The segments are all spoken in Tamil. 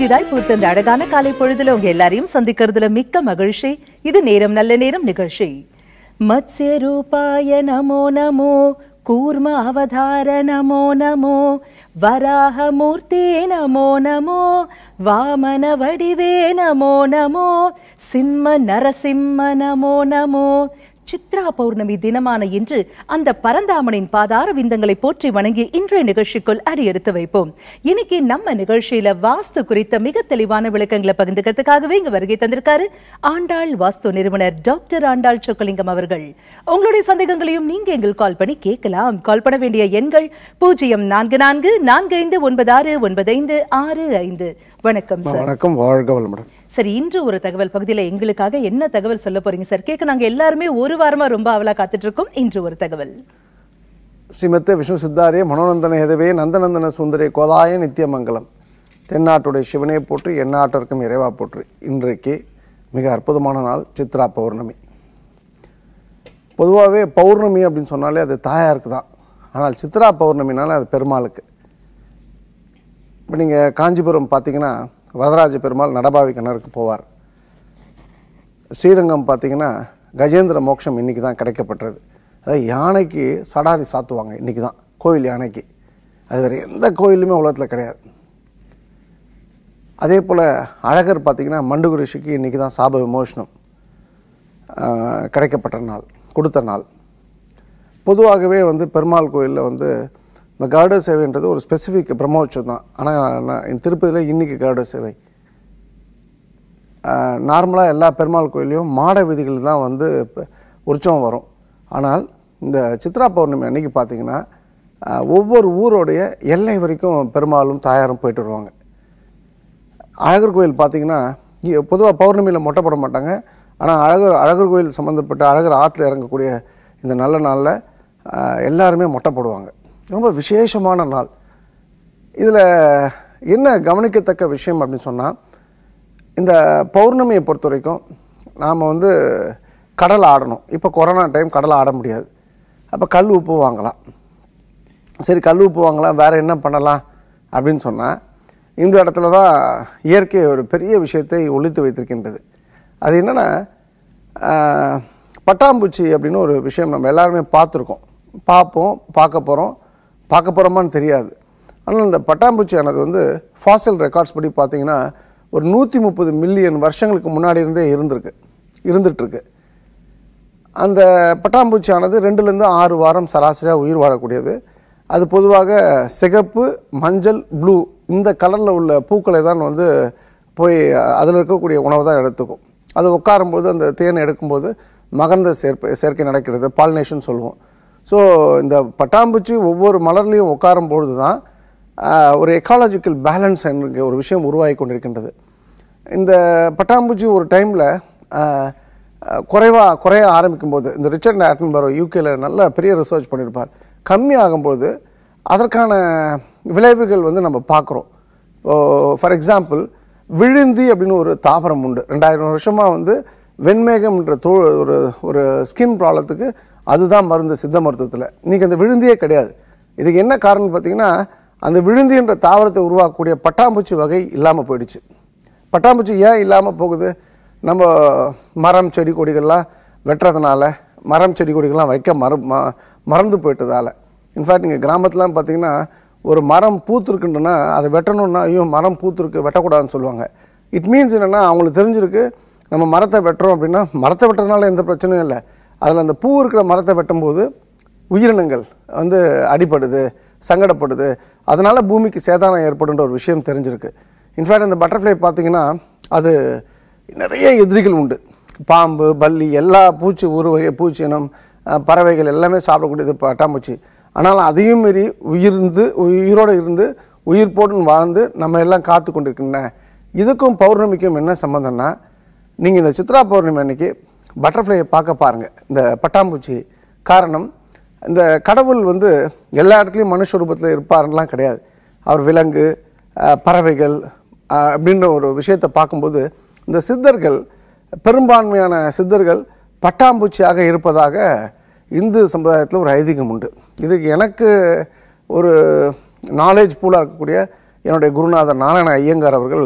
புதிதாய் பூத்த இந்த அழகான காலை பொழுதுல உங்க எல்லாரையும் சந்திக்கிறதுல மிக்க மகிழ்ச்சி இது நேரம் நல்ல நேரம் நிகழ்ச்சி மத்ஸ்ய ரூபாய நமோ நமோ கூர்ம அவதார நமோ நமோ வராகமூர்த்தி நமோ நமோ வாமன வடிவே நமோ நமோ சிம்ம நரசிம்ம நமோ நமோ சித்ரா பௌர்ணமி தினமான இன்று அந்த பரந்தாமனின் பாதார விந்தங்களை போற்றி வணங்கி இன்றைய நிகழ்ச்சிக்குள் அடியெடுத்து வைப்போம் இன்னைக்கு நம்ம நிகழ்ச்சியில வாஸ்து குறித்த மிக தெளிவான விளக்கங்களை பகிர்ந்துக்கிறதுக்காகவே இங்க வருகை தந்திருக்காரு ஆண்டாள் வாஸ்து நிறுவனர் டாக்டர் ஆண்டாள் சொக்கலிங்கம் அவர்கள் உங்களுடைய சந்தேகங்களையும் நீங்க எங்களுக்கு கால் பண்ணி கேட்கலாம் கால் பண்ண வேண்டிய எண்கள் பூஜ்ஜியம் நான்கு நான்கு நான்கு ஐந்து ஒன்பது ஆறு ஒன்பது ஐந்து ஆறு ஐந்து வணக்கம் சார் வணக்கம் வாழ்க வளமுடன் சரி இன்று ஒரு தகவல் பகுதியில எங்களுக்காக என்ன தகவல் சொல்ல போறீங்க சார் கேட்க நாங்க எல்லாருமே ஒரு வாரமா ரொம்ப அவலா காத்துட்டு இருக்கோம் இன்று ஒரு தகவல் ஸ்ரீமத்த விஷ்ணு சித்தாரே மனோநந்தன ஹெதவே நந்தநந்தன சுந்தரே கோதாய நித்தியமங்கலம் தென்னாட்டுடைய சிவனே போற்றி எந்நாட்டிற்கும் இறைவா போற்றி இன்றைக்கு மிக அற்புதமான நாள் சித்ரா பௌர்ணமி பொதுவாகவே பௌர்ணமி அப்படின்னு சொன்னாலே அது தாயாருக்கு தான் ஆனால் சித்ரா பௌர்ணமினால அது பெருமாளுக்கு இப்போ நீங்கள் காஞ்சிபுரம் பார்த்தீங்கன்னா வரதராஜ பெருமாள் நடபாவி கிணறுக்கு போவார் ஸ்ரீரங்கம் பார்த்தீங்கன்னா கஜேந்திர மோட்சம் இன்னைக்கு தான் கிடைக்கப்பட்டது அதாவது யானைக்கு சடாரி சாத்துவாங்க இன்னைக்கு தான் கோயில் யானைக்கு அது வேறு எந்த கோயிலுமே உலகத்தில் கிடையாது அதே போல் அழகர் பார்த்தீங்கன்னா மண்டுகு ரிஷிக்கு இன்றைக்கி தான் சாப விமோசனம் ஆஹ், கிடைக்கப்பட்ட நாள் கொடுத்த நாள் பொதுவாகவே வந்து பெருமாள் கோயிலில் வந்து இந்த கருட சேவைன்றது ஒரு ஸ்பெசிஃபிக் பிரம்மோற்சவம் தான் ஆனால் திருப்பதியில் இன்றைக்கி கருட சேவை நார்மலாக எல்லா பெருமாள் கோயிலையும் மாட வீதிகள் தான் வந்து இப்ப உற்சவம் வரும் ஆனால் இந்த சித்ரா பௌர்ணமி அன்னைக்கு பார்த்தீங்கன்னா ஆஹ், ஒவ்வொரு ஊரோடைய எல்லை வரைக்கும் பெருமாளும் தாயாரும் போயிட்டு வருவாங்க அழகர் கோயில் பார்த்தீங்கன்னா பொதுவாக பௌர்ணமியில் மொட்டை போட மாட்டாங்க ஆனால் அழகர் அழகர் கோயில் சம்மந்தப்பட்ட அழகர் ஆற்றுல இறங்கக்கூடிய இந்த நல்ல நாளில் எல்லாருமே மொட்டை போடுவாங்க ரொம்ப விசேஷமான நாள் இதில் என்ன கவனிக்கத்தக்க விஷயம் அப்படின்னு சொன்னால் இந்த பௌர்ணமியை பொறுத்த வரைக்கும் நாம் வந்து கடல் ஆடணும் இப்போ கொரோனா டைம் கடல் ஆட முடியாது அப்போ கல் உப்பு வாங்கலாம் சரி கல் உப்பு வாங்கலாம் வேறு என்ன பண்ணலாம் அப்படின்னு சொன்னால் இந்த இடத்துல தான் இயற்கை ஒரு பெரிய விஷயத்தை ஒழித்து வைத்திருக்கின்றது அது என்னென்னா ஆஹ், பட்டாம்பூச்சி அப்படின்னு ஒரு விஷயம் நம்ம எல்லாருமே பார்த்துருக்கோம் பார்ப்போம் பார்க்க போகிறோம் பார்க்க போகிறோமான்னு தெரியாது ஆனால் இந்த பட்டாம்பூச்சியானது வந்து ஃபாசில் ரெக்கார்ட்ஸ் படி பார்த்தீங்கன்னா ஒரு நூற்றி முப்பது மில்லியன் வருஷங்களுக்கு முன்னாடி இருந்தே இருந்திருக்கு இருந்துகிட்ருக்கு அந்த பட்டாம்பூச்சியானது ரெண்டுலேருந்து ஆறு வாரம் சராசரியாக உயிர் வாழக்கூடியது அது பொதுவாக சிகப்பு மஞ்சள் ப்ளூ இந்த கலரில் உள்ள பூக்களை தான் வந்து போய் அதில் இருக்கக்கூடிய உணவை தான் எடுத்துக்கும் அது உட்காரும்போது அந்த தேனை எடுக்கும்போது மகர்ந்த சேர்ப்பை சேர்க்கை நடக்கிறது பாலினேஷன் சொல்லுவோம் ஸோ இந்த பட்டாம்பூச்சி ஒவ்வொரு மலர்லேயும் உட்காரும் பொழுது தான் ஆஹ், ஒரு எக்காலஜிக்கல் பேலன்ஸ் என்கிற ஒரு விஷயம் உருவாகி கொண்டிருக்கின்றது இந்த பட்டாம்பூச்சி ஒரு டைமில் குறைவாக குறைய ஆரம்பிக்கும் போது இந்த ரிச்சர்ட் ஆட்டன்பரோ யூகேல நல்ல பெரிய ரிசர்ச் பண்ணியிருப்பார் கம்மி ஆகும்போது அதற்கான விளைவுகள் வந்து நம்ம பார்க்குறோம் ஃபார் எக்ஸாம்பிள் விழுந்தி அப்படின்னு ஒரு தாவரம் உண்டு ரெண்டாயிரம் வருஷமாக வந்து வெண்மேகம்ன்ற தோ ஒரு ஒரு ஸ்கின் ப்ராப்ளத்துக்கு அதுதான் மருந்து சித்த மருத்துவத்தில் இன்றைக்கி அந்த விழுந்தியே கிடையாது இதுக்கு என்ன காரணம் பார்த்தீங்கன்னா அந்த விழுந்தி என்ற தாவரத்தை உருவாக்கக்கூடிய பட்டாம்பூச்சி வகை இல்லாமல் போயிடுச்சு பட்டாம்பூச்சி ஏன் இல்லாமல் போகுது நம்ம மரம் செடி கொடிகள்லாம் வெட்டுறதுனால மரம் செடி கொடிகள்லாம் வைக்க மற ம- மறந்து போயிட்டதால இன்ஃபேக்ட் நீங்கள் கிராமத்துலாம் பார்த்தீங்கன்னா ஒரு மரம் பூத்துருக்குன்னா அதை வெட்டணும்னா ஐயோ மரம் பூத்துருக்கு வெட்டக்கூடாதுன்னு சொல்லுவாங்க இட் மீன்ஸ் என்னென்னா அவங்களுக்கு தெரிஞ்சிருக்கு நம்ம மரத்தை வெட்டுறோம் அப்படின்னா மரத்தை வெட்டுறதுனால எந்த பிரச்சனையும் இல்லை அதில் அந்த பூ இருக்கிற மரத்தை வெட்டும்போது உயிரினங்கள் வந்து அடிபடுது சங்கடப்படுது அதனால பூமிக்கு சேதாரம் ஏற்படுன்ற ஒரு விஷயம் தெரிஞ்சிருக்கு இன்ஃபேக்ட் இந்த பட்டர்ஃப்ளை பார்த்தீங்கன்னா அது நிறைய எதிரிகள் உண்டு பாம்பு பல்லி எல்லா பூச்சி ஒரு வகை பூச்சி இனம் அஹ், பறவைகள் எல்லாமே சாப்பிடக்கூடியது பட்டாம்பூச்சி ஆனால் அதையும் மீறி உயிர்ந்து உயிரோடு இருந்து உயிர் போட்டு வாழ்ந்து நம்ம எல்லாம் காத்து கொண்டிருக்கின்றன இதுக்கும் பௌர்ணமிக்கும் என்ன சம்மந்தம்னா நீங்கள் இந்த சித்ரா பௌர்ணமி அன்னைக்கு பட்டர்ஃப்ளையை பார்க்க பாருங்கள் இந்த பட்டாம்பூச்சி காரணம் இந்த கடவுள் வந்து எல்லா இடத்துலையும் மனுஷ ரூபத்தில் இருப்பாருலாம் கிடையாது அவர் விலங்கு அஹ், பறவைகள் அஹ், அப்படின்ற ஒரு விஷயத்தை பார்க்கும்போது இந்த சித்தர்கள் பெரும்பான்மையான சித்தர்கள் பட்டாம்பூச்சியாக இருப்பதாக இந்து சமுதாயத்தில் ஒரு ஐதீகம் உண்டு இதுக்கு எனக்கு ஒரு நாலேஜ் பூலாக இருக்கக்கூடிய என்னுடைய குருநாதர் நாராயண ஐயங்கார் அவர்கள்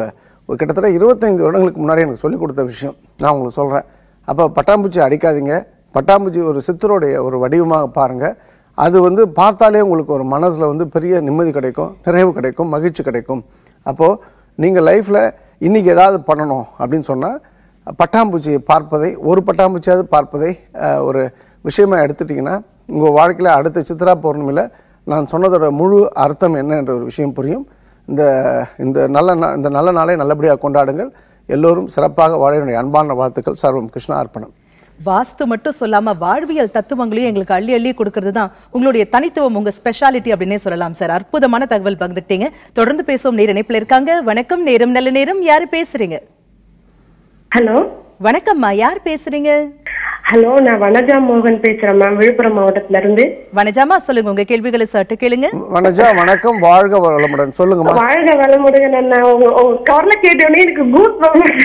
ஒரு கிட்டத்தட்ட இருபத்தைந்து வருடங்களுக்கு முன்னாடி எனக்கு சொல்லிக் கொடுத்த விஷயம் நான் உங்களுக்கு சொல்கிறேன் அப்போ பட்டாம்பூச்சி அடிக்காதீங்க பட்டாம்பூச்சி ஒரு சித்தருடைய ஒரு வடிவமாக பாருங்கள் அது வந்து பார்த்தாலே உங்களுக்கு ஒரு மனசில் வந்து பெரிய நிம்மதி கிடைக்கும் நிறைவு கிடைக்கும் மகிழ்ச்சி கிடைக்கும் அப்போது நீங்கள் லைஃப்பில் இன்றைக்கி ஏதாவது பண்ணணும் அப்படின்னு சொன்னால் பட்டாம்பூச்சியை பார்ப்பதை ஒரு பட்டாம்பூச்சியாவது பார்ப்பதை அஹ், ஒரு விஷயமா எடுத்துட்டிங்கன்னா உங்கள் வாழ்க்கையில் அடுத்த சித்ரா பௌர்ணமியில் நான் சொன்னதோட முழு அர்த்தம் என்ன என்ற ஒரு விஷயம் புரியும் இந்த இந்த நல்ல நா- இந்த நல்ல நாளை நல்லபடியாக கொண்டாடுங்கள் எல்லோரும் சிறப்பாக வாழ என்னுடைய அன்பான வாழ்த்துக்கள் சர்வம் கிருஷ்ணா அர்ப்பணம் வாஸ்து மட்டும் சொல்லாம வாழ்வியல் தத்துவங்களையும் எங்களுக்கு அள்ளி அள்ளி கொடுக்கறது தான் உங்களுடைய தனித்துவம் உங்க ஸ்பெஷாலிட்டி அப்படின்னே சொல்லலாம் சார் அற்புதமான தகவல் பகிர்ந்துட்டீங்க தொடர்ந்து பேசுவோம் நேர இணைப்புல இருக்காங்க வணக்கம் நேரம் நல்ல நேரம் யாரு பேசுறீங்க ஹலோ வணக்கம்மா யார் பேசுறீங்க ஹலோ நான் வனஜா மோகன் பேசுறேன் மேம் விழுப்புரம் மாவட்டத்துல இருந்து வனஜாமா சொல்லுங்க உங்க கேள்விகளை சட்டு கேளுங்க வனஜா வணக்கம் வாழ்க வளமுடன் சொல்லுங்கம்மா வாழ்க வளமுடுங்க நான் உங்க உங்க குரலை கேட்டோடனே எனக்கு கூஸ்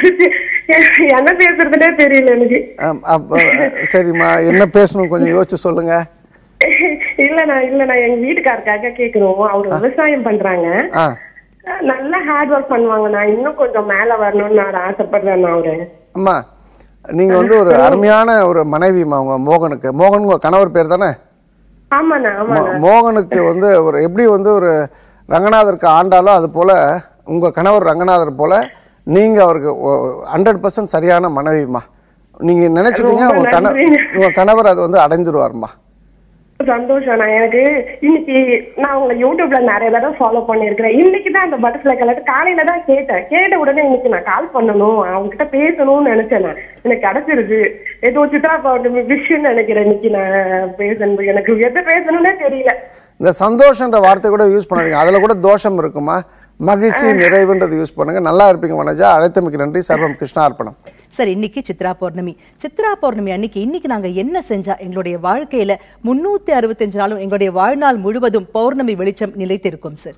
என்ன பேசுறதுனே தெரியல எனக்கு ஆம், அப்ப, அஹ், சரிம்மா என்ன பேசணும் கொஞ்சம் யோசிச்சு சொல்லுங்க இல்லண்ணா இல்லண்ணா எங்க வீட்டுக்காரருக்காக கேக்குறோம் அவர் விவசாயம் பண்றாங்க ஆ நல்லா ஹார்ட் ஒர்க் பண்ணுவாங்க நான் இன்னும் கொஞ்சம் மேல வரணும்னு நான் ஆசைப்படுறேன் அவரு அம்மா நீங்க வந்து ஒரு அருமையான ஒரு மனைவிம்மா உங்க மோகனுக்கு மோகன் உங்க கணவர் பேர் தானே ஆமாண்ணா ஆமா மோ- மோகனுக்கு வந்து ஒரு எப்படி வந்து ஒரு ரங்கநாதருக்கு ஆண்டாலோ அது போல உங்க கணவர் ரங்கநாதர் போல நீங்க அவருக்கு ஹண்ட்ரட் பர்சன்ட் சரியான மனைவிம்மா நீங்க நினைச்சிட்டீங்க ரொம்ப உங்க கணவர் நன்றிங்க. உங்க கணவர் அதை வந்து அடைஞ்சிருவாருமா சந்தோஷம் நான் எனக்கு இன்னைக்கு நான் உங்களை யூடியூப்ல நிறைய தடவை ஃபாலோ பண்ணிருக்கிறேன் இன்னைக்கு தான் அந்த பட்டர்ஃபிளை கலர் காலையில தான் கேட்டேன் கேட்ட உடனே இன்னைக்கு நான் கால் பண்ணணும் அவங்க கிட்ட பேசணும்னு நினைச்சேன் நான் எனக்கு கிடைச்சிருக்கு ஏதோ சித்ரா பௌர்ணமி விஷயம் நினைக்கிறேன் இன்னைக்கு நான் பேசணும் எனக்கு எது பேசணும்னே தெரியல இந்த சந்தோஷன்ற வார்த்தை கூட யூஸ் பண்ணாதீங்க அதுல கூட தோஷம் இருக்குமா மகிழ்ச்சி நிறைவுன்றது யூஸ் பண்ணுங்க நல்லா இருப்பீங்க வனஜா அழைத்தமைக்கு நன்றி சர்வம் கிருஷ்ணா அர்ப்பணம் சார் இன்னைக்கு சித்ரா பௌர்ணமி சித்ரா பௌர்ணமி அன்னைக்கு இன்னைக்கு நாங்க என்ன செஞ்சா எங்களுடைய வாழ்க்கையில முன்னூத்தி அறுபத்தஞ்சு நாளும் எங்களுடைய வாழ்நாள் முழுவதும் பௌர்ணமி வெளிச்சம் நிலைத்திருக்கும் சார்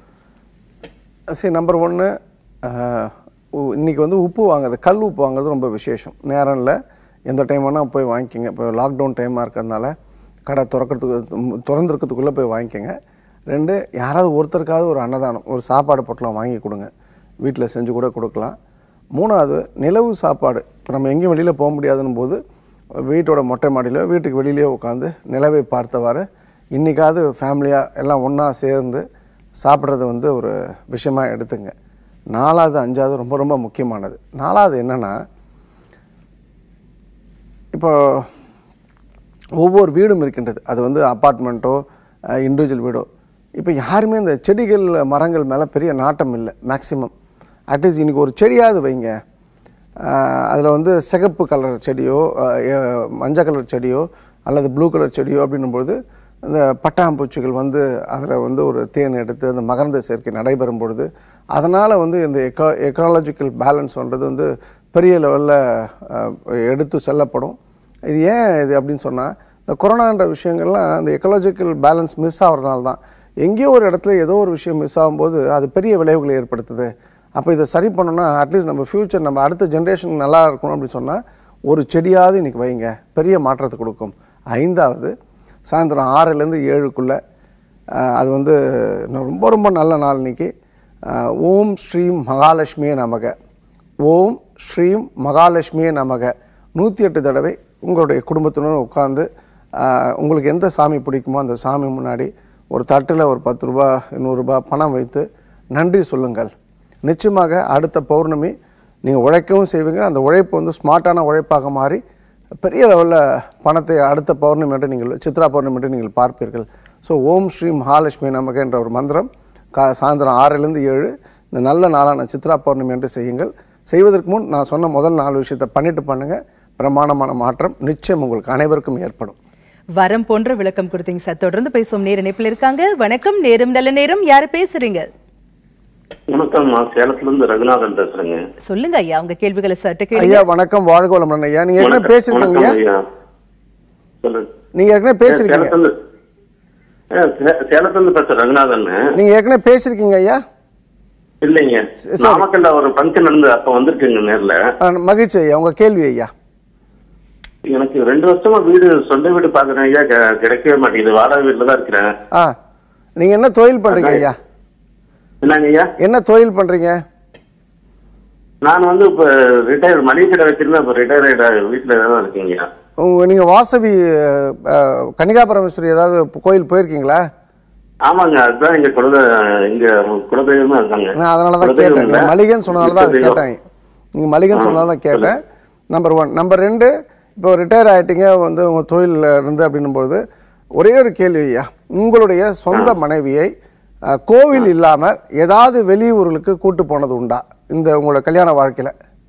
சரி நம்பர் ஒன்று இன்னைக்கு வந்து உப்பு வாங்குறது கல் உப்பு வாங்குறது ரொம்ப விசேஷம் நேரம் இல்லை எந்த டைம் வேணால் போய் வாங்கிக்கோங்க இப்போ லாக்டவுன் டைமாக இருக்கிறதுனால கடை திறக்கிறதுக்கு ம், திறந்திருக்கிறதுக்குள்ளே போய் வாங்கிக்கோங்க ரெண்டு யாராவது ஒருத்தருக்காவது ஒரு அன்னதானம் ஒரு சாப்பாடு பொட்டலம் வாங்கி கொடுங்க வீட்டில் செஞ்சு கூட கொடுக்கலாம் மூணாவது நிலவு சாப்பாடு இப்போ நம்ம எங்கேயும் வெளியில் போக முடியாதுன்னு போது வீட்டோட மொட்டை மாடியில வீட்டுக்கு வெளியிலேயே உட்காந்து நிலவை பார்த்தவாறு இன்றைக்காவது ஃபேமிலியாக எல்லாம் ஒன்றா சேர்ந்து சாப்பிட்றது வந்து ஒரு விஷயமா எடுத்துங்க நாலாவது அஞ்சாவது ரொம்ப ரொம்ப முக்கியமானது நாலாவது என்னென்னா இப்போ ஒவ்வொரு வீடும் இருக்கின்றது அது வந்து அப்பார்ட்மெண்ட்டோ இண்டிவிஜுவல் வீடோ இப்போ யாருமே இந்த செடிகள் மரங்கள் மேலே பெரிய நாட்டம் இல்லை மேக்ஸிமம் அட்லீஸ்ட் இன்னைக்கு ஒரு செடியாவது வைங்க அதில் வந்து சிகப்பு கலர் செடியோ அஹ், எ- மஞ்சள் கலர் செடியோ அல்லது ப்ளூ கலர் செடியோ அப்படின்னும் இந்த பட்டாம்பூச்சிகள் வந்து அதில் வந்து ஒரு தேன் எடுத்து அந்த மகரந்த சேர்க்கை நடைபெறும் பொழுது அதனால் வந்து இந்த எக்கோ எக்கனாலஜிக்கல் பேலன்ஸ்ன்றது வந்து பெரிய லெவலில் எடுத்து செல்லப்படும் இது ஏன் இது அப்படின்னு சொன்னால் இந்த கொரோனான்ற விஷயங்கள்லாம் அந்த எக்கலாஜிக்கல் பேலன்ஸ் மிஸ் ஆகிறதுனால தான் எங்கேயோ ஒரு இடத்துல ஏதோ ஒரு விஷயம் மிஸ் ஆகும்போது அது பெரிய விளைவுகளை ஏற்படுத்துது அப்போ இதை சரி பண்ணணும்னா அட்லீஸ்ட் நம்ம ஃப்யூச்சர் நம்ம அடுத்த ஜென்ரேஷன் நல்லா இருக்கணும் அப்படின்னு சொன்னால் ஒரு செடியாவது இன்னைக்கு வைங்க பெரிய மாற்றத்தை கொடுக்கும் ஐந்தாவது சாயந்தரம் ஆறுலேருந்து ஏழுக்குள்ளே அது வந்து இன்னும் ரொம்ப ரொம்ப நல்ல நாள் இன்னைக்கு அஹ், ஓம் ஸ்ரீம் மகாலட்சுமியே நமக ஓம் ஸ்ரீம் மகாலட்சுமியே நமக நூற்றி எட்டு தடவை உங்களுடைய குடும்பத்தினர் உட்கார்ந்து ஆஹ், உங்களுக்கு எந்த சாமி பிடிக்குமோ அந்த சாமி முன்னாடி ஒரு தட்டில் ஒரு பத்து ரூபா நூறுரூபா பணம் வைத்து நன்றி சொல்லுங்கள் நிச்சயமாக அடுத்த பௌர்ணமி நீங்கள் உழைக்கவும் செய்வீங்க அந்த உழைப்பு வந்து ஸ்மார்ட்டான உழைப்பாக மாறி பெரிய லெவலில் பணத்தை அடுத்த பௌர்ணமி என்று நீங்கள் சித்ரா பௌர்ணமி என்று நீங்கள் பார்ப்பீர்கள் ஸோ ஓம் ஸ்ரீ மகாலட்சுமி நமக என்ற ஒரு மந்திரம் கா சாயந்தரம் ஆறிலிருந்து ஏழு இந்த நல்ல நாளான சித்ரா பௌர்ணமி என்று செய்யுங்கள் செய்வதற்கு முன் நான் சொன்ன முதல் நாலு விஷயத்தை பண்ணிட்டு பண்ணுங்க பிரமாணமான மாற்றம் நிச்சயம் உங்களுக்கு அனைவருக்கும் ஏற்படும் வரம் போன்ற விளக்கம் கொடுத்தீங்க சார் தொடர்ந்து பேசுவோம் நேர இணைப்புல இருக்காங்க வணக்கம் நேரம் நல்ல நேரம் யாரு பேசுறீங்க வணக்கம் நான் சேலத்துல இருந்து ரகுநாதன் பேசுறேங்க சொல்லுங்க ஐயா உங்க கேள்விகளை சட்டு கேளுங்க ஐயா வணக்கம் வாழ்க வளமுடன் ஐயா நீங்க ஏற்கனவே வணக்கம், பேசிருக்கீங்க வணக்கம் ஐயா. சொல்லுங்க நீங்க ஏற்கனவே பேசிருக்கீங்க சேலத்துல இருந்து ஆ, சே- சேலத்துல இருந்து பேசுறேன் ரகுநாதன் நீங்க ஏற்கனவே பேசிருக்கீங்க ஐயா இல்லைங்க சரி. நாமக்கல்ல ஒரு ஃபங்க்ஷன் நடந்து அப்ப வந்திருக்கேங்க நேர்ல அஹ், மகிழ்ச்சி ஐயா உங்க கேள்வி ஐயா எனக்கு ரெண்டு வருஷமா வீடு சொந்த வீடு பாக்குறேன் ஐயா கெ- கிடைக்கவே மாட்டேங்குது வாடகை வீட்டுல தான் இருக்கிறேன் ஆ நீங்க என்ன தொழில் பண்றீங்க ஐயா என்னங்க ஐயா என்ன தொழில் பண்றீங்க நான் வந்து இப்ப ரிட்டையர் மளிகை கடை வச்சிருந்தேன் இப்ப ரிட்டையர் வீட்டுல தான் இருக்கீங்க உங்க நீங்க வாசவி அஹ், கன்னிகா பரமேஸ்வரி ஏதாவது கோயில் போயிருக்கீங்களா ஆமாங்க அதுதான் இங்க குலத இங்க குலதெய்வமா இருக்காங்க நான் அதனால தான் குலதெய்வம் கேட்டேன் இல்ல, நீங்க மளிகைன்னு சொன்னதால தான் அது இஷ்ட தெய்வம். கேட்டேன் நீங்க மளிகைன்னு சொன்னதால தான் கேட்டேன் நம்பர் ஒன் நம்பர் ரெண்டு இப்போ ரிட்டையர் ஆயிட்டீங்க வந்து உங்க தொழிலில் இருந்து அப்படின்னும்போது ஒரே ஒரு கேள்வி ஐயா உங்களுடைய சொந்த மனைவியை அஹ், கோவில் இல்லாம ஏதாவது வெளியூர்களுக்கு கூட்டு போனது உண்டா இந்த உங்களோட கல்யாண வாழ்க்கையில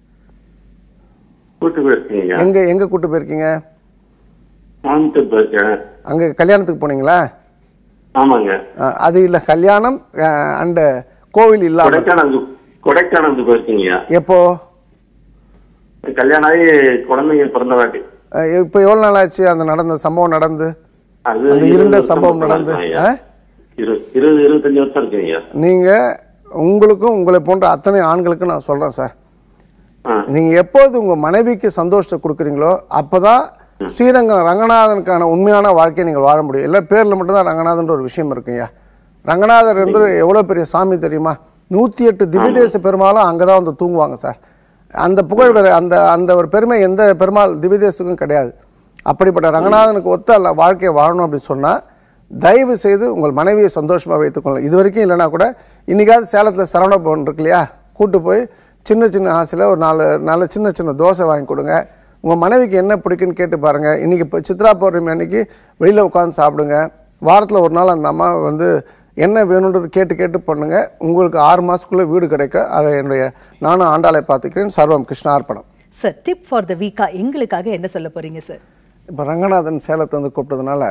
கூட்டு போயிருக்கீங்க எங்க எங்க கூட்டு போயிருக்கீங்க கோயம்புத்தூர் போயிருக்கேன் அங்க கல்யாணத்துக்கு போனீங்களா ஆமாங்க அஹ், அது இல்ல கல்யாணம் அண்ட் கோவில் இல்லாம கொடைக்கானல் கொடைக்கானலுக்கு போயிருக்கீங்க எப்போ கல்யாணம் ஆகி குழந்தைங்க பிறந்த வாட்டி அஹ், இப்போ எவ்வளவு நாள் ஆச்சு அந்த நடந்த சம்பவம் நடந்து அது அந்த இருபது இருண்ட வருஷம் சம்பவம் பக்கம் நடந்து இருக்கும் ஐயா. ஆ? இரு- இருபது இருபத்தஞ்சு வருஷம் இருக்குங்க நீங்க உங்களுக்கும் உங்களை போன்ற அத்தனை ஆண்களுக்கும் நான் சொல்றேன் சார் ஆ. நீங்க எப்போது உங்க மனைவிக்கு சந்தோஷத்தை கொடுக்குறீங்களோ அப்பதான் ஸ்ரீரங்கம் ரங்கநாதனுக்கான உண்மையான வாழ்க்கையை நீங்கள் வாழ முடியும் இல்லை பேர்ல மட்டும்தான் ரங்கநாதன்ற ஒரு விஷயம் இருக்குங்கய்யா ரங்கநாதர் வந்து எவ்வளவு பெரிய சாமி தெரியுமா நூத்தி எட்டு திவ்யதேச பெருமாளும் அங்கதான் வந்து தூங்குவாங்க சார் அந்த புகழ் வேற அந்த அந்த ஒரு பெருமை எந்த பெருமாள் திவ்யதேசத்துக்கும் கிடையாது அப்படிப்பட்ட ரங்கநாதனுக்கு ஒத்த அல்ல வாழ்க்கையை வாழணும் அப்படின்னு சொன்னா தயவு செய்து உங்கள் மனைவியை சந்தோஷமா வைத்துக்கொள்ளும் இது வரைக்கும் இல்லைன்னா கூட இன்னைக்காவது சேலத்துல சரவண பவன் இருக்கு இல்லையா கூட்டு போய் சின்ன சின்ன ஆசையில் ஒரு நாலு நாலு சின்ன சின்ன தோசை வாங்கி கொடுங்க உங்கள் மனைவிக்கு என்ன பிடிக்குன்னு கேட்டு பாருங்க இன்னைக்கு இப்போ சித்ரா பௌர்ணமி அன்னைக்கு வெளியில் உட்காந்து சாப்பிடுங்க வாரத்தில் ஒரு நாள் அந்த அம்மா வந்து என்ன வேணுன்றது கேட்டு கேட்டு பண்ணுங்க உங்களுக்கு ஆறு மாசத்துக்குள்ள வீடு கிடைக்க அதை என்னுடைய நானும் ஆண்டாளை பார்த்துக்கிறேன் சர்வம் கிருஷ்ணார்ப்பணம் சார் டிப் ஃபார் த வீக்கா எங்களுக்காக என்ன சொல்ல போறீங்க சார் இப்போ ரங்கநாதன் சேலத்தை வந்து கூப்பிட்டதுனால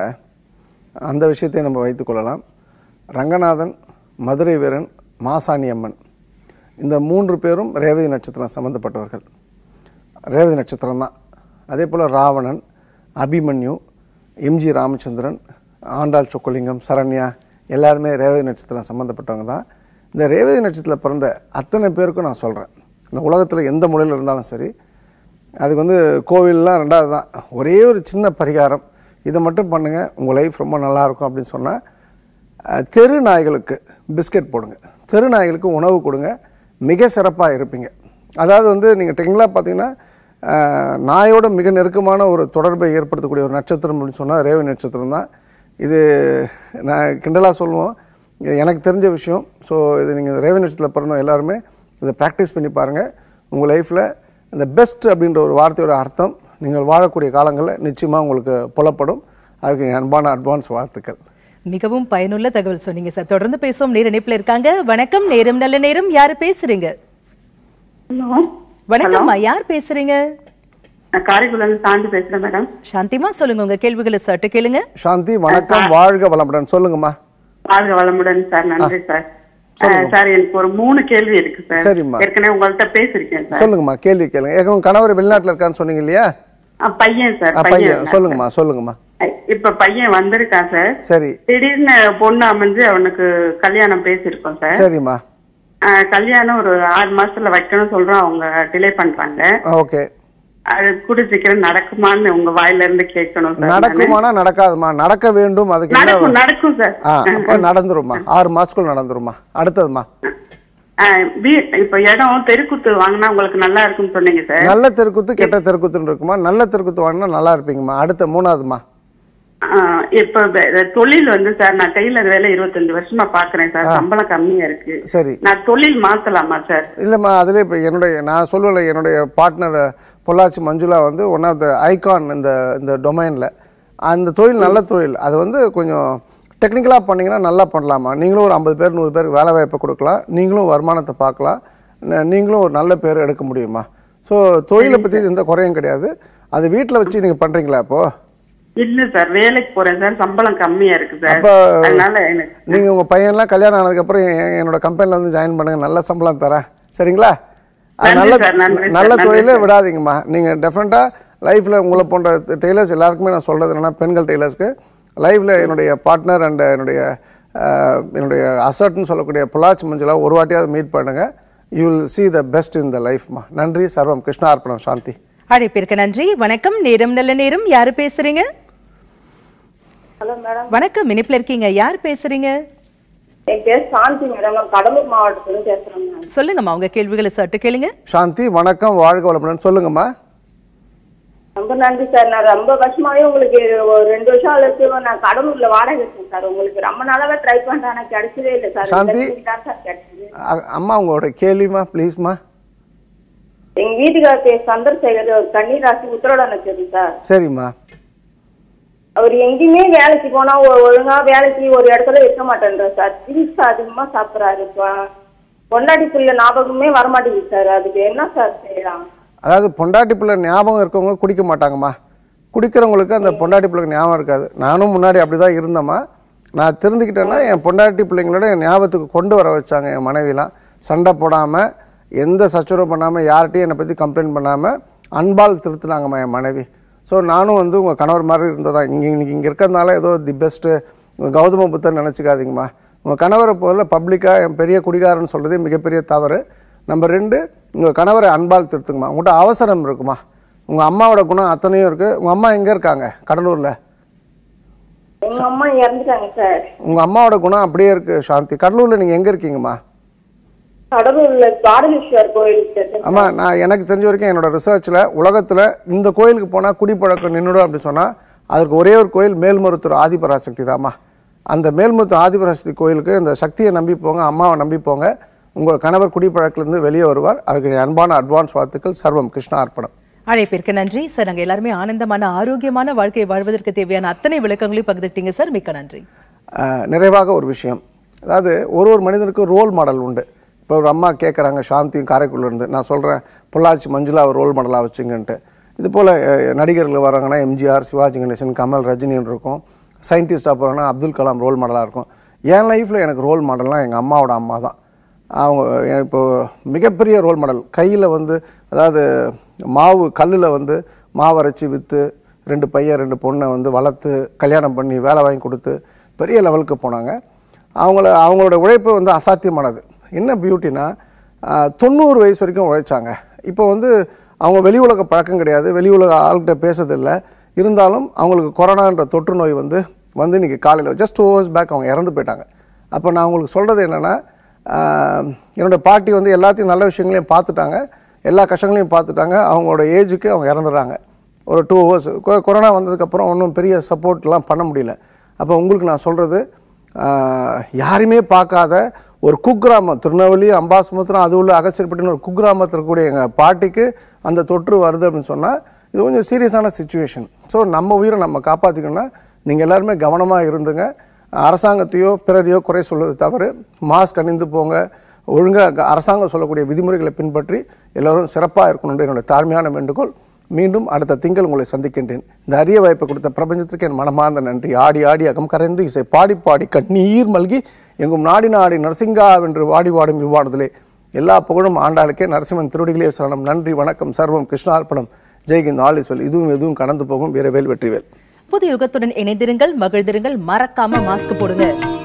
அந்த விஷயத்தை நம்ம வைத்துக்கொள்ளலாம் ரங்கநாதன் மதுரை வீரன் மாசாணி அம்மன் இந்த மூன்று பேரும் ரேவதி நட்சத்திரம் சம்பந்தப்பட்டவர்கள் ரேவதி நட்சத்திரம் தான் அதே போல் ராவணன் அபிமன்யு எம்ஜி ராமச்சந்திரன் ஆண்டாள் சொக்கலிங்கம் சரண்யா எல்லாருமே ரேவதி நட்சத்திரம் சம்மந்தப்பட்டவங்க தான் இந்த ரேவதி நட்சத்திரத்தில் பிறந்த அத்தனை பேருக்கும் நான் சொல்கிறேன் இந்த உலகத்தில் எந்த மூலையில் இருந்தாலும் சரி அதுக்கு வந்து கோவில்லாம் ரெண்டாவது தான் ஒரே ஒரு சின்ன பரிகாரம் இதை மட்டும் பண்ணுங்கள் உங்கள் லைஃப் ரொம்ப நல்லா இருக்கும் அப்படின்னு சொன்னால் அஹ், தெரு நாய்களுக்கு பிஸ்கட் போடுங்க தெரு நாய்களுக்கு உணவு கொடுங்க மிக சிறப்பாக இருப்பீங்க அதாவது வந்து நீங்கள் டெக்னிக்கலாக பார்த்தீங்கன்னா அஹ், நாயோட மிக நெருக்கமான ஒரு தொடர்பை ஏற்படுத்தக்கூடிய ஒரு நட்சத்திரம் அப்படின்னு சொன்னால் ரேவதி நட்சத்திரம் தான் இது நான் கிண்டலாக சொல்லுவோம் இது எனக்கு தெரிஞ்ச விஷயம் ஸோ இது நீங்கள் ரேவதி நட்சத்திரத்தில் பிறந்தவங்க எல்லாருமே இதை ப்ராக்டிஸ் பண்ணி பாருங்கள் உங்கள் லைஃப்பில் இந்த பெஸ்ட் அப்படின்ற ஒரு வார்த்தையோட அர்த்தம் நீங்கள் வாழக்கூடிய காலங்களில் நிச்சயமாக உங்களுக்கு புலப்படும் அதுக்கு என் அன்பான அட்வான்ஸ் வாழ்த்துக்கள் மிகவும் பயனுள்ள தகவல் சொன்னீங்க சார் தொடர்ந்து பேசுவோம் நேர இணைப்புல இருக்காங்க வணக்கம் நேரம் நல்ல நேரம் யாரு பேசுறீங்க ஹலோ வணக்கம்மா யார் பேசுறீங்க நான் காரைக்குடில தாண்டி பேசுறேன் மேடம் சாந்திமா சொல்லுங்க உங்க கேள்விகளை சட்டு கேளுங்க சாந்தி வணக்கம் வாழ்க வளமுடன் சொல்லுங்கம்மா வாழ்க வளமுடன் சார் நன்றி சார் அஹ், சார் எனக்கு ஒரு மூணு கேள்வி இருக்கு சார் சரிம்மா. ஏற்கனவே உங்கள்ட்ட பேசிருக்கேன் சார் சொல்லுங்கம்மா கேள்வி கேளுங்க ஏற்கனவே உங்க கணவர் வெளிநாட்டில் இருக்கான்னு சொன்னீங்க இல்லையா அஹ், பையன் சார் ஆ, பையன் பையன் சொல்லுங்கம்மா சொல்லுங்கம்மா அஹ், இப்ப பையன் வந்திருக்கான் சார் சரி திடீர்னு பொண்ணு அமைஞ்சு அவனுக்கு கல்யாணம் பேசியிருக்கோம் சார் சரிம்மா அஹ், கல்யாணம் ஒரு ஆறு மாசத்துல வைக்கணும் சொல்றோம் அவங்க டிலே பண்றாங்க ஓகே அது கூட சீக்கிரம் நடக்குமான்னு உங்க வாயில இருந்து கேட்கணும் சார் நானு. நடக்குமானா நடக்காதுமா நடக்க வேண்டும் அதுக்கு என்ன நடக்கும் நடக்கும் சார் ஆ அப்போ நடந்துருமா ஆறு மாசத்துக்குள்ள நடந்துருமா அடுத்ததுமா அஹ், வீ- இப்ப இடம் தெருக்குத்து வாங்கினா உங்களுக்கு நல்லா இருக்கும்னு சொன்னீங்க சார் நல்ல தெருக்குத்து கெட்ட தெருக்குத்துன்னு இருக்குமா நல்ல தெருக்குத்து வாங்கினா நல்லா இருப்பீங்கம்மா அடுத்த மூணாவதுமா ஆஹ் இப்ப வே- தொழில் வந்து சார் நான் டெய்லர் வேலை இருபத்தஞ்சு வருஷமா பாக்குறேன் சார் சம்பளம் கம்மியா இருக்கு சரி நான் தொழில் மாத்தலாமா சார் இல்லைம்மா அதில் இப்போ என்னுடைய நான் சொல்லுவேன் என்னுடைய பார்ட்னர் பொள்ளாச்சி மஞ்சுளா வந்து ஒன் ஆஃப் த ஐகான் இந்த இந்த டொமைனில் அந்த தொழில் நல்ல தொழில் அது வந்து கொஞ்சம் டெக்னிக்கலாக பண்ணீங்கன்னா நல்லா பண்ணலாமா நீங்களும் ஒரு ஐம்பது பேர் நூறு பேருக்கு வேலை வாய்ப்பை கொடுக்கலாம் நீங்களும் வருமானத்தை பார்க்கலாம் ந- நீங்களும் ஒரு நல்ல பேர் எடுக்க முடியுமா ஸோ தொழிலை பற்றி எந்த குறையும் கிடையாது அது வீட்டில் வச்சு நீங்கள் பண்ணுறீங்களா இப்போது இல்ல சார் வேலைக்கு போறேன் சார் சம்பளம் கம்மியா இருக்கு சார் அப்ப- அதனால எனக்கு நீங்க உங்க பையன்லாம் கல்யாணம் ஆனதுக்கப்புறம் என்- என்னோட கம்பெனில வந்து ஜாயின் பண்ணுங்க நல்ல சம்பளம் தரேன் சரிங்களா அது நன்றி நல்ல சார், நன்றி சார், நல்ல நன்றி தொழிலே சார். விடாதீங்கம்மா நீங்க டெஃபினட்டா லைஃப்ல உங்களை போன்ற டெய்லர்ஸ் எல்லாருக்குமே நான் சொல்றது என்னன்னா பெண்கள் டெய்லர்ஸ்க்கு லைஃப்ல என்னுடைய பார்ட்னர் அண்ட் என்னுடைய அஹ், என்னுடைய அசர்ட்னு சொல்லக்கூடிய பொள்ளாச்சி மஞ்சளா ஒரு வாட்டியாவது மீட் பண்ணுங்க you will see the best in the லைஃப்மா நன்றி சர்வம் கிருஷ்ணார்ப்பணம் சாந்தி அழைப்பிற்கு நன்றி வணக்கம் நேரம் நல்ல நேரம் யாரு பேசுறீங்க ஹலோ மேடம் வணக்கம் இணைப்புல இருக்கீங்க யார் பேசுறீங்க என் பேர் சாந்தி மேடம் நான் கடலூர் மாவட்டத்துல பேசுறேன் மேம் சொல்லுங்கம்மா உங்க கேள்விகளை சட்டு கேளுங்க சாந்தி வணக்கம் வாழ்க வளமுடன் சொல்லுங்கம்மா ரொம்ப நன்றி சார் நான் ரொம்ப வருஷமாவே உங்களுக்கு ஒரு ரெண்டு வருஷம் அளவுக்கு நான் கடலூர்ல வாடகை இருக்கேன் சார் உங்களுக்கு ரொம்ப நாளாவே ட்ரை பண்றேன் எனக்கு கிடைச்சதே இல்லை சார் சாந்தி. இந்த தான் சார் கிடைச்சது அ- அம்மா உங்களோட கேள்விமா ப்ளீஸ்மா எங்க வீட்டுக்கார் பேர் சந்திரசேகர் ஒரு கன்னிராசி உத்தரவாடம் இருக்குது சார் சரிம்மா அவர் எங்கேயுமே வேலைக்கு போனா ஒ- ஒழுங்கா வேலைக்கு ஒரு இடத்துல இருக்க மாட்டேன்றார் சார் திங்ஸ் அதிகமா சாப்பிடுறாரு இப்போ பொண்டாட்டி புள்ள ஞாபகமே வரமாட்டேங்குது சார் அதுக்கு என்ன சார் செய்யலாம் அதாவது பொண்டாட்டி பிள்ளை ஞாபகம் இருக்கவங்க குடிக்க மாட்டாங்கம்மா குடிக்கிறவங்களுக்கு அந்த பொண்டாட்டி பிள்ளைக்கு ஞாபகம் இருக்காது நானும் முன்னாடி அப்படி தான் இருந்தேம்மா நான் தெரிஞ்சுக்கிட்டேன்னா என் பொண்டாட்டி பிள்ளைங்களோட என் ஞாபகத்துக்கு கொண்டு வர வச்சாங்க என் மனைவிலாம் சண்டை போடாமல் எந்த சச்சரவும் பண்ணாமல் யார்கிட்டையும் என்னை பற்றி கம்ப்ளைண்ட் பண்ணாமல் அன்பால் திருத்துனாங்கம்மா என் மனைவி ஸோ நானும் வந்து உங்கள் கணவர் மாதிரி இருந்ததா இங்கே இன்னைக்கு இங்கே இருக்கிறதுனால ஏதோ தி பெஸ்ட்டு கௌதம புத்தர் நினச்சிக்காதீங்கம்மா உங்கள் கணவரை போதில் பப்ளிக்காக என் பெரிய குடிகாரன்னு சொல்கிறதே மிகப்பெரிய தவறு நம்பர் ரெண்டு உங்கள் கணவரை அன்பால் திருத்துங்கம்மா உங்கள்கிட்ட அவசரம் இருக்குமா உங்கள் அம்மாவோட குணம் அத்தனையும் இருக்குது உங்கள் அம்மா எங்கே இருக்காங்க கடலூரில் எங்க அம்மா இறந்துட்டாங்க சார் உங்கள் அம்மாவோட குணம் அப்படியே இருக்குது சாந்தி கடலூரில் நீங்கள் எங்கே இருக்கீங்கம்மா கடலூர்ல பாடலீஸ்வர் கோயில் சார் ஆமா நான் எனக்கு தெரிஞ்ச வரைக்கும் என்னோட ரிசர்ச்சில் உலகத்தில் இந்த கோயிலுக்கு போனால் குடிப்பழக்கம் நின்றுடும் அப்படி சொன்னால் அதற்கு ஒரே ஒரு கோயில் மேல்மருத்தூர் ஆதிபராசக்தி தாம்மா அந்த மேல்மருத்தூர் ஆதிபராசக்தி கோயிலுக்கு இந்த சக்தியை நம்பி போங்க அம்மாவை நம்பி போங்க உங்கள் கணவர் குடிப்பழக்கிலிருந்து வெளியே வருவார் அதுக்கு என் அன்பான அட்வான்ஸ் வாழ்த்துக்கள் சர்வம் கிருஷ்ணா அர்ப்பணம் அழைப்பிற்கு நன்றி சார் நாங்க எல்லாருமே ஆனந்தமான ஆரோக்கியமான வாழ்க்கை வாழ்வதற்கு தேவையான அத்தனை விளக்கங்களையும் பகிர்ந்துட்டீங்க சார் மிக்க நன்றி ஆஹ் நிறைவாக ஒரு விஷயம் அதாவது ஒரு ஒரு மனிதனுக்கும் ரோல் மாடல் உண்டு இப்போ ஒரு அம்மா கேட்குறாங்க சாந்தியும் காரைக்குடில இருந்து நான் சொல்கிறேன் பொள்ளாச்சி மஞ்சுளா ஒரு ரோல் மாடலாக வச்சுங்கன்ட்டு இது போல் நடிகர்கள் வராங்கன்னா எம்ஜிஆர் சிவாஜி கணேசன் கமல் ரஜினின்னு இருக்கும் சயின்டிஸ்டாக போகிறாங்கன்னா அப்துல் கலாம் ரோல் மாடலாக இருக்கும் என் லைஃப்பில் எனக்கு ரோல் மாடல்னால் எங்கள் அம்மாவோட அம்மா தான் அவங்க இப்போ மிகப்பெரிய ரோல் மாடல் கையில் வந்து அதாவது மாவு கல்லில் வந்து மாவு அரைச்சி விற்று ரெண்டு பையன் ரெண்டு பொண்ணை வந்து வளர்த்து கல்யாணம் பண்ணி வேலை வாங்கி கொடுத்து பெரிய லெவலுக்கு போனாங்க அவங்கள அவங்களோட உழைப்பு வந்து அசாத்தியமானது என்ன பியூட்டினா தொண்ணூறு வயசு வரைக்கும் உழைச்சாங்க இப்போ வந்து அவங்க வெளி உலக பழக்கம் கிடையாது வெளி உலக ஆள்கிட்ட பேசுறதில்ல இருந்தாலும் அவங்களுக்கு கொரோனான்ற தொற்று நோய் வந்து வந்து இன்னைக்கு காலையில் ஜஸ்ட் டூ ஹவர்ஸ் பேக் அவங்க இறந்து போயிட்டாங்க அப்போ நான் உங்களுக்கு சொல்கிறது என்னென்னா என்னோட பாட்டி வந்து எல்லாத்தையும் நல்ல விஷயங்களையும் பார்த்துட்டாங்க எல்லா கஷ்டங்களையும் பார்த்துட்டாங்க அவங்களோட ஏஜுக்கு அவங்க இறந்துடுறாங்க ஒரு டூ ஹவர்ஸ் கொரோனா வந்ததுக்கப்புறம் ஒன்றும் பெரிய சப்போர்ட்லாம் பண்ண முடியல அப்போ உங்களுக்கு நான் சொல்கிறது யாருமே பார்க்காத ஒரு குக்கிராமம் திருநெல்வேலி அம்பாசமுத்திரம் அது உள்ள அகசியப்பட்டின ஒரு குக்கிராமத்தில் இருக்கக்கூடிய எங்கள் பாட்டிக்கு அந்த தொற்று வருது அப்படின்னு சொன்னால் இது கொஞ்சம் சீரியஸான சுச்சுவேஷன் ஸோ நம்ம உயிரை நம்ம காப்பாற்றிக்கணும்னா நீங்கள் எல்லாருமே கவனமாக இருந்துங்க அரசாங்கத்தையோ பிறரையோ குறை சொல்வது தவறு மாஸ்க் அணிந்து போங்க ஒழுங்காக அரசாங்கம் சொல்லக்கூடிய விதிமுறைகளை பின்பற்றி எல்லோரும் சிறப்பாக இருக்கணும் என்னுடைய தாழ்மையான வேண்டுகோள் மீண்டும் அடுத்த திங்கள் உங்களை சந்திக்கின்றேன் இந்த அரிய வாய்ப்பை கொடுத்த பிரபஞ்சத்திற்கு என் மனமார்ந்த நன்றி ஆடி ஆடி அகம் கரைந்து இசை பாடி பாடி கண்ணீர் மல்கி எங்கும் நாடி நாடி நரசிங்கா வென்று வாடி வாடும் இவ்வாடுதலே எல்லா புகழும் ஆண்டாளுக்கே நரசிம்மன் திருவடிகளே சரணம் நன்றி வணக்கம் சர்வம் கிருஷ்ணார்ப்பணம் ஜெய்கிந்த் ஆல் இஸ் வெல் இதுவும் எதுவும் கடந்து போகும் வீரவேல் வெற்றிவேல் புது யுகத்துடன் இணைந்திருங்கள் மகிழ்ந்திருங்கள் மறக்காம மாஸ்க் போடுங்க